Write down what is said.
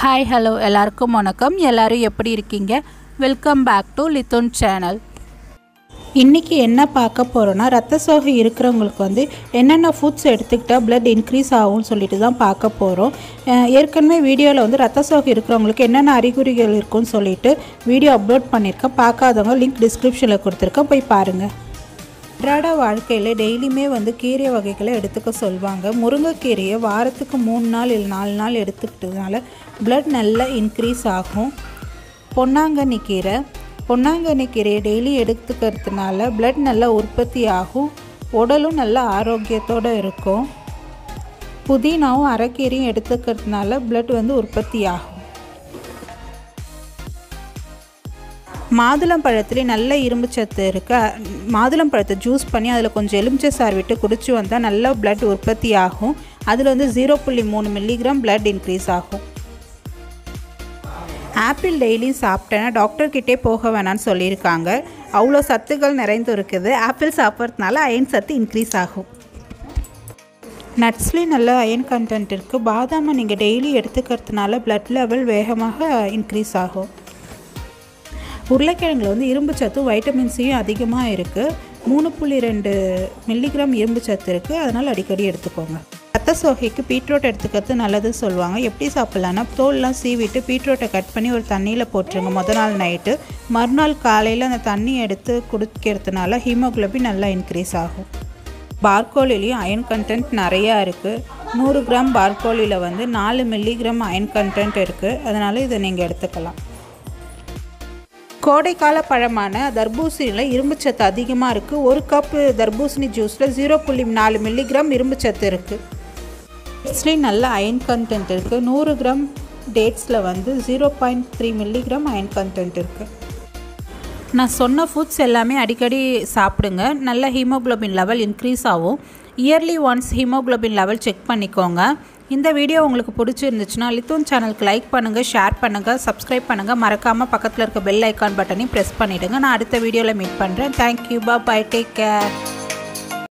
hi hello எல்லாருக்கும் வணக்கம் எல்லாரும் எப்படி இருக்கீங்க welcome back to Lithun channel இன்றைக்கி என்ன பார்க்க போகிறோன்னா ரத்த சோகை இருக்கிறவங்களுக்கு வந்து என்னென்ன ஃபுட்ஸ் எடுத்துக்கிட்டால் blood இன்க்ரீஸ் ஆகும்னு சொல்லிட்டு தான் பார்க்க போகிறோம் ஏற்கனவே வீடியோவில் வந்து ரத்த சோகை இருக்கிறவங்களுக்கு என்னென்ன அறிகுறிகள் இருக்குன்னு சொல்லிட்டு வீடியோ அப்லோட் பண்ணியிருக்கேன் பார்க்காதவங்க லிங்க் டிஸ்கிரிப்ஷனில் கொடுத்துருக்கேன் போய் பாருங்கள் அன்றாட வாழ்க்கையில் டெய்லியுமே வந்து கீரை வகைகளை எடுத்துக்க சொல்லுவாங்க முருங்கைக்கீரையை வாரத்துக்கு மூணு நாள் இல்லை நாலு நாள் எடுத்துக்கிட்டதுனால blood நல்லா இன்க்ரீஸ் ஆகும் பொன்னாங்கண்ணி கீரை பொன்னாங்கண்ணி கீரையை டெய்லி எடுத்துக்கிறதுனால blood நல்லா உற்பத்தி ஆகும் உடலும் நல்ல ஆரோக்கியத்தோடு இருக்கும் புதினாவும் அரைக்கீரையும் எடுத்துக்கிறதுனால blood வந்து உற்பத்தி ஆகும் மாதுளம் பழத்துலேயும் நல்ல இரும்பு சத்து இருக்கு மாதுளம் பழத்தை ஜூஸ் பண்ணி அதில் கொஞ்சம் எலுமிச்சை சாறு விட்டு குடிச்சு வந்தால் நல்ல blood உற்பத்தி ஆகும் அதில் வந்து ஜீரோ புள்ளி மூணு மில்லிகிராம் blood இன்க்ரீஸ் ஆகும் ஆப்பிள் டெய்லியும் சாப்பிட்டேன்னா டாக்டர்கிட்டே போக வேணாம்னு சொல்லியிருக்காங்க அவ்வளோ சத்துக்கள் நிறைந்து இருக்குது ஆப்பிள் சாப்பிட்றதுனால அயன் சத்து இன்க்ரீஸ் ஆகும் நட்ஸ்லேயும் நல்ல அயன் கண்டென்ட் இருக்குது பாதாமை நீங்கள் டெய்லி எடுத்துக்கிறதுனால blood லெவல் வேகமாக இன்க்ரீஸ் ஆகும் உருளைக்கிழங்குல வந்து இரும்பு சத்தும் வைட்டமின் சியும் அதிகமாக இருக்குது மூணு புள்ளி ரெண்டு மில்லிகிராம் இரும்பு சத்து இருக்குது அதனால் அடிக்கடி எடுத்துக்கோங்க ரத்த சோகைக்கு பீட்ரூட் எடுத்துக்கிறது நல்லது சொல்லுவாங்க எப்படி சாப்பிட்லான்னா தோல்லாம் சீவிட்டு பீட்ரூட்டை கட் பண்ணி ஒரு தண்ணியில் போட்டுருங்க முத நாள் நைட்டு மறுநாள் காலையில் அந்த தண்ணி எடுத்து குடிக்கிறதுனால ஹீமோகுளோபின் நல்லா இன்க்ரீஸ் ஆகும் பார்கோலிலையும் அயன் கண்டென்ட் நிறையா இருக்குது நூறு கிராம் பார்கோலியில் வந்து நாலு மில்லிகிராம் அயன் கண்டென்ட் இருக்குது அதனால் இதை நீங்கள் எடுத்துக்கலாம் கோடைக்கால பழமான தர்பூசணியில் இரும்புச்சத்து அதிகமாக இருக்குது ஒரு கப்பு தர்பூசணி ஜூஸில் ஜீரோ புள்ளி நாலு மில்லிகிராம் இரும்புச்சத்து இருக்குது டேட்ஸ்லேயும் நல்ல அயன் கண்டென்ட் இருக்குது நூறு கிராம் டேட்ஸில் வந்து zero point three milligram iron content இருக்குது நான் சொன்ன ஃபுட்ஸ் எல்லாமே அடிக்கடி சாப்பிடுங்க நல்ல ஹீமோகுளோபின் லெவல் இன்க்ரீஸ் ஆகும் yearly once haemoglobin level check பண்ணிக்கோங்க இந்த வீடியோ உங்களுக்கு பிடிச்சிருந்துச்சுன்னா லித்தூன் சேனலுக்கு லைக் பண்ணுங்கள் ஷேர் பண்ணுங்கள் சப்ஸ்கிரைப் பண்ணுங்கள் மறக்காமல் பக்கத்தில் இருக்க பெல் ஐக்கான் பட்டனையும் ப்ரெஸ் பண்ணிவிடுங்க நான் அடுத்த வீடியோவில் மீட் பண்ணுறேன் தேங்க்யூ பா பை டேக் கேர்